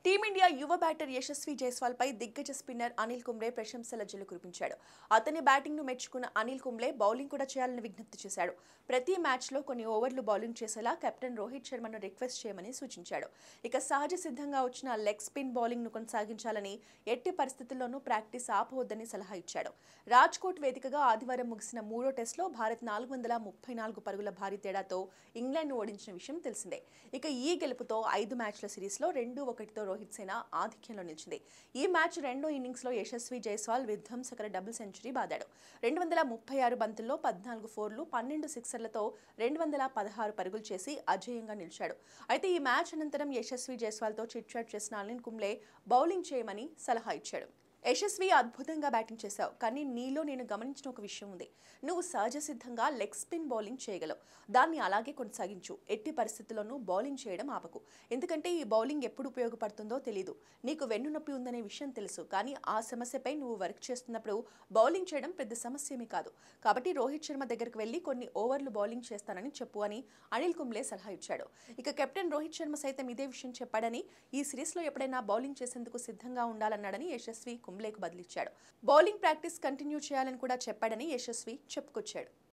team India యువ batter Yashasvi Jaiswal పై దిగ్గజ spinner Anil Kumble ప్రశంసల జల్లు కురిపించాడు అతని బ్యాటింగ్ ను మెచ్చుకున్న అనిల్ కుంబ్లే బౌలింగ్ కూడా చేయాలని విజ్ఞప్తి చేశాడు ప్రతి మ్యాచ్ లో కొన్ని ఓవర్లు బౌలింగ్ చేసేలా కెప్టెన్ రోహిత్ శర్మను రిక్వెస్ట్ చేయమని సూచించాడు ఇక సహజ సిద్ధంగా వచ్చిన లెగ్ స్పిన్ బౌలింగ్ ను కొనసాగించాలని ఎట్టి పరిస్థితుల్లోనూ ప్రాక్టీస్ ఆపవద్దని సలహా ఇచ్చాడు రాజ్కోట్ వేదికగా ఆదివారం ముగిసిన మూడో టెస్ట్లో భారత్ నాలుగు వందల ముప్పై నాలుగు పరుగుల భారీ తేడాతో ఇంగ్లాండ్ను ఓడించిన విషయం తెలిసిందే ఇక ఈ గెలుపుతో ఐదు మ్యాచ్ల సిరీస్లో రెండు ఒకటితో రోహిత్ సేన ఆధిక్యంలో నిలిచింది ఈ మ్యాచ్ రెండో ఇన్నింగ్స్లో యశస్వి జైస్వాల్ విధ్వంసకర డబుల్ సెంచరీ బాదాడు రెండు వందల ముప్పై ఆరు బంతుల్లో పద్నాలుగు ఫోర్లు పన్నెండు సిక్సర్లతో రెండు వందల పదహారు పరుగులు చేసి అజేయంగా నిలిచాడు అయితే ఈ మ్యాచ్ అనంతరం యశస్వి జైస్వాల్తో చిట్ చాట్ చేసిన అనిల్ కుంబ్లే బౌలింగ్ చేయమని సలహా ఇచ్చాడు యశస్వి అద్భుతంగా బ్యాటింగ్ చేశావు కానీ నీలో నేను గమనించిన ఒక విషయం ఉంది నువ్వు సహజ సిద్ధంగా లెగ్ స్పిన్ బౌలింగ్ చేయగలవు దాన్ని అలాగే కొనసాగించు ఎట్టి పరిస్థితుల్లోనూ బౌలింగ్ చేయడం ఆపకు ఎందుకంటే ఈ బౌలింగ్ ఎప్పుడు ఉపయోగపడుతుందో తెలియదు నీకు వెన్ను నొప్పి ఉందనే విషయం తెలుసు కానీ ఆ సమస్యపై నువ్వు వర్క్ చేస్తున్నప్పుడు బౌలింగ్ చేయడం పెద్ద సమస్యేమీ కాదు కాబట్టి రోహిత్ శర్మ దగ్గరికి వెళ్ళి కొన్ని ఓవర్లు బౌలింగ్ చేస్తానని చెప్పు అని అనిల్ కుంబ్లే సలహా ఇచ్చాడు ఇక కెప్టెన్ రోహిత్ శర్మ సైతం ఇదే విషయం చెప్పాడని ఈ సిరీస్లో ఎప్పుడైనా బౌలింగ్ చేసేందుకు సిద్ధంగా ఉండాలన్నాడని యశస్వి కుంబ్లేకు బదిలిచ్చాడు బౌలింగ్ ప్రాక్టీస్ కంటిన్యూ చేయాలని కూడా చెప్పాడని యశస్వి చెప్పుకొచ్చాడు